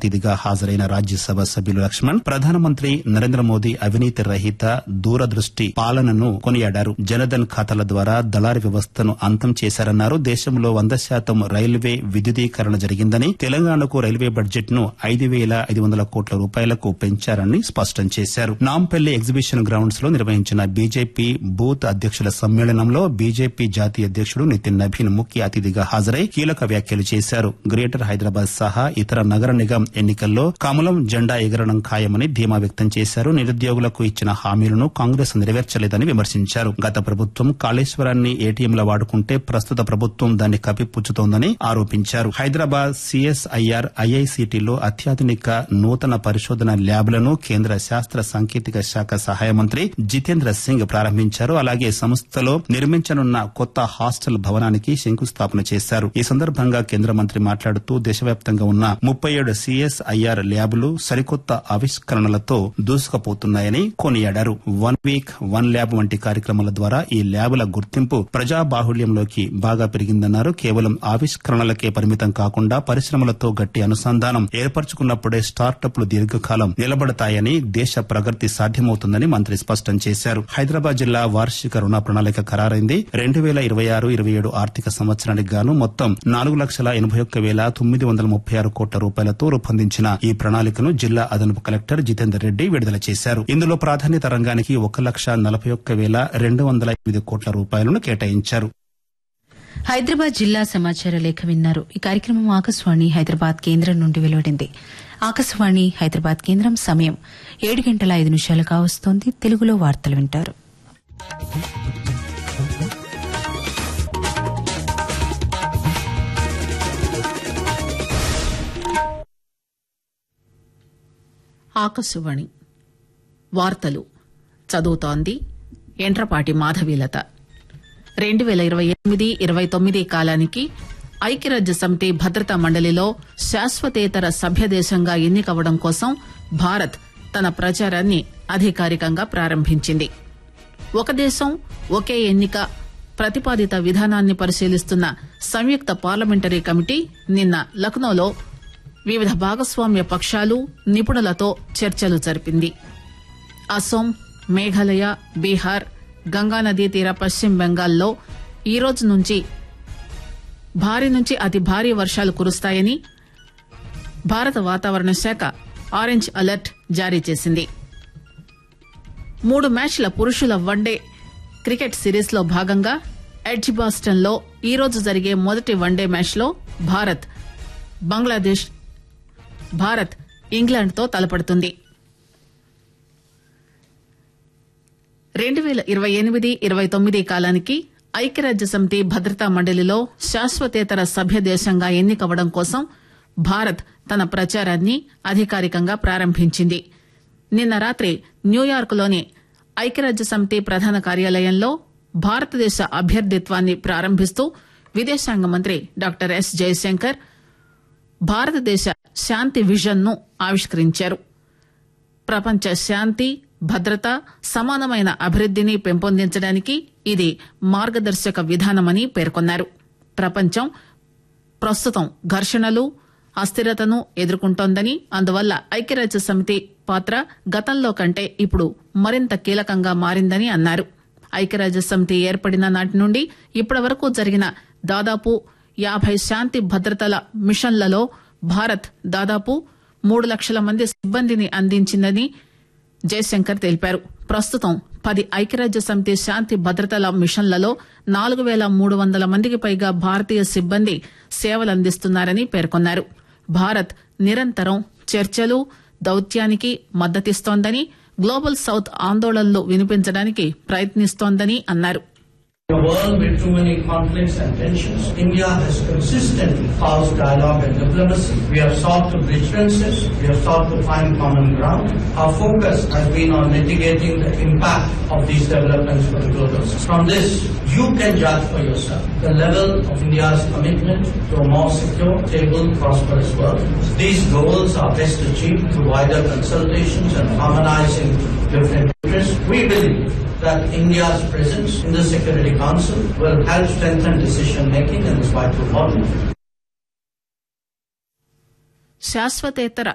అతిథిగా హాజరైన రాజ్యసభ సభ్యులు లక్ష్మణ్ ప్రధానమంత్రి నరేంద్ర మోదీ అవినీతి రహిత దూరదృష్టి పాలనను కొనియాడారు జనధన్ ఖాతాల ద్వారా దళారీ వ్యవస్థను అంతం చేశారన్నారు దేశంలో వంద శాతం రైల్వే విద్యుదీకరణ జరిగిందని తెలంగాణకు రైల్వే బడ్జెట్ ను ఐదు వేల ఐదు వందల కోట్ల రూపాయలకు పెంచారని స్పష్టం చేశారు నాంపల్లి ఎగ్జిబిషన్ గ్రౌండ్స్ లో నిర్వహించిన బీజేపీ బూత్ అధ్యక్షుల సమ్మేళనంలో బీజేపీ జాతీయ అధ్యక్షుడు నితిన్ నభీన్ ముఖ్య అతిథిగా హాజరై కీలక వ్యాఖ్యలు చేశారు గ్రేటర్ హైదరాబాద్ సహా ఇతర నగర నిగం ఎన్నికల్లో కమలం జెండా ఎగరడం ఖాయమని ధీమా వ్యక్తం చేశారు నిరుద్యోగులకు ఇచ్చిన హామీలను కాంగ్రెస్ నెరవేర్చలేదని విమర్శించారు గత ప్రభుత్వం కాళేశ్వరాన్ని ఏటీఎంల వాడుకుంటే ప్రస్తుత ప్రభుత్వం దాన్ని కప్పిపుచ్చుతోందని ఆరోపించారు హైదరాబాద్ సిఎస్ఐఆర్ ఐఐసిటిలో అత్యాధునిక నూతన పరిశోధన ల్యాబ్లను కేంద్ర శాస్త్ర సాంకేతిక శాఖ సహాయ మంత్రి జితేంద్ర సింగ్ ప్రారంభించారు అలాగే సంస్థలో నిర్మించనున్న కొత్త హాస్టల్ భవనానికి శంకుస్థాపన చేశారు ఈ సందర్భంగా కేంద్ర మంత్రి మాట్లాడుతూ దేశవ్యాప్తంగా ఉన్న ముప్పై ఏడు సిఎస్ఐఆర్ ల్యాబ్లు సరికొత్త ఆవిష్కరణలతో దూసుకుపోతున్నాయని కొనియాడారు వన్ వీక్ వన్ ల్యాబ్ వంటి కార్యక్రమాల ద్వారా ఈ ల్యాబ్ల గుర్తింపు ప్రజా బాహుళ్యంలోకి బాగా పెరిగిందన్నారు కేవలం ఆవిష్కరణలకే పరిమితం కాకుండా పరిశ్రమలతో గట్టి అనుసంధానం ఏర్పరచుకున్నప్పుడే స్టార్టప్లు దీర్ఘకాలం నిలబడతాయని దేశ ప్రగతి సాధ్యమవుతుందని మంత్రి స్పష్టం చేశారు హైదరాబాద్ జిల్లా వార్షిక రుణ ప్రణాళిక ఖరారైంది రెండు వేల ఇరవై ఆరు ఇరవై ఏడు ఆర్థిక సంవత్సరానికి గాను మొత్తం నాలుగు లక్షల ఎనభై ఒక్క వేల తొమ్మిది వందల ముప్పై ఆరు కోట్ల రూపాయలతో రూపొందించిన ఈ ప్రణాళికను జిల్లా అదనపు కలెక్టర్ జితేందర్ రెడ్డి విడుదల చేశారు ఇందులో ప్రాధాన్యత రంగానికి ఒక లక్ష నలభై ఒక్క వేల రెండు వందల ఎనిమిది కోట్ల రూపాయలను కేటాయించారు హైదరాబాద్ జిల్లా సమాచార లేఖ విన్నారు ఈ కార్యక్రమం ఆకాశవాణి హైదరాబాద్ కేంద్రం నుండి వెలువడింది ఆకాశవాణి హైదరాబాద్ కేంద్రం సమయం ఏడు గంటల ఐదు నిమిషాలు కావస్తోంది తెలుగులో వార్తలు వింటారు ఆకాశవాణి వార్తలు చదువుతోంది ఎంట్రపాటి మాధవీలత రెండు వేల ఇరవై ఎనిమిది ఇరవై తొమ్మిది కాలానికి ఐక్యరాజ్య సమితి భద్రతా మండలిలో శాశ్వతేతర సభ్యదేశంగా ఎన్నికవడం కోసం భారత్ తన ప్రచారాన్ని అధికారికంగా ప్రారంభించింది ఒక దేశం ఒకే ఎన్నిక ప్రతిపాదిత విధానాన్ని పరిశీలిస్తున్న సంయుక్త పార్లమెంటరీ కమిటీ నిన్న లక్నోలో వివిధ భాగస్వామ్య పక్షాలు నిపుణులతో చర్చలు జరిపింది అసోం మేఘాలయ బీహార్ గంగానదీ తీర పశ్చిమ బెంగాల్లో ఈ రోజు నుంచి భారీ నుంచి అతి భారీ వర్షాలు కురుస్తాయని భారత వాతావరణ శాఖ ఆరెంజ్ అలర్ట్ జారీ చేసింది మూడు మ్యాచ్ల పురుషుల వన్డే క్రికెట్ సిరీస్ లో భాగంగా ఎడ్జిబాస్టన్ లో ఈ రోజు జరిగే మొదటి వన్డే మ్యాచ్ లో భారత్ బంగ్లాదేశ్ భారత్ ఇంగ్లాండ్ తో తలపడుతుంది రెండు వేల ఇరవై ఎనిమిది ఇరవై తొమ్మిది కాలానికి ఐక్యరాజ్య సమితి భద్రతా మండలిలో శాశ్వతేతర సభ్య దేశంగా ఎన్నికవడం కోసం భారత్ తన ప్రచారాన్ని అధికారికంగా ప్రారంభించింది నిన్న రాత్రి న్యూయార్క్లోని ఐక్యరాజ్య సమితి ప్రధాన కార్యాలయంలో భారతదేశ అభ్యర్థిత్వాన్ని ప్రారంభిస్తూ విదేశాంగ మంత్రి డాక్టర్ ఎస్ జయశంకర్ భారతదేశ శాంతి విజన్ ను ఆవిష్కరించారు ప్రపంచ శాంతి భద్రత సమానమైన అభివృద్దిని పెంపొందించడానికి ఇది మార్గదర్శక విధానమని పేర్కొన్నారు ప్రపంచం ప్రస్తుతం ఘర్షణలు అస్థిరతను ఎదుర్కొంటోందని అందువల్ల ఐక్యరాజ్య సమితి పాత్ర గతంలో కంటే ఇప్పుడు మరింత కీలకంగా మారిందని అన్నారు ఐక్యరాజ్య సమితి ఏర్పడిన నాటి నుండి ఇప్పటి వరకు జరిగిన దాదాపు యాభై శాంతి భద్రతల మిషన్లలో భారత్ దాదాపు మూడు లక్షల మంది సిబ్బందిని అందించిందని జయశంకర్ తెలిపారు ప్రస్తుతం పది ఐక్యరాజ్య సమితి శాంతి భద్రతల మిషన్లలో నాలుగు వేల మూడు వందల మందికి పైగా భారతీయ సిబ్బంది సేవలందిస్తున్నారని పేర్కొన్నారు భారత్ నిరంతరం చర్చలు దౌత్యానికి మద్దతిస్తోందని గ్లోబల్ సౌత్ ఆందోళనలు వినిపించడానికి ప్రయత్నిస్తోందని అన్నారు In a world with too many conflicts and tensions, India has consistently housed dialogue and diplomacy. We have sought to bridge differences. We have sought to find common ground. Our focus has been on mitigating the impact of these developments for the global system. From this, you can judge for yourself the level of India's commitment to a more secure, stable, prosperous world. These goals are best achieved through wider consultations and harmonizing different interests. We believe that India's presence in the Security Council will help strengthen decision making in this vital body. శాశ్వతేతర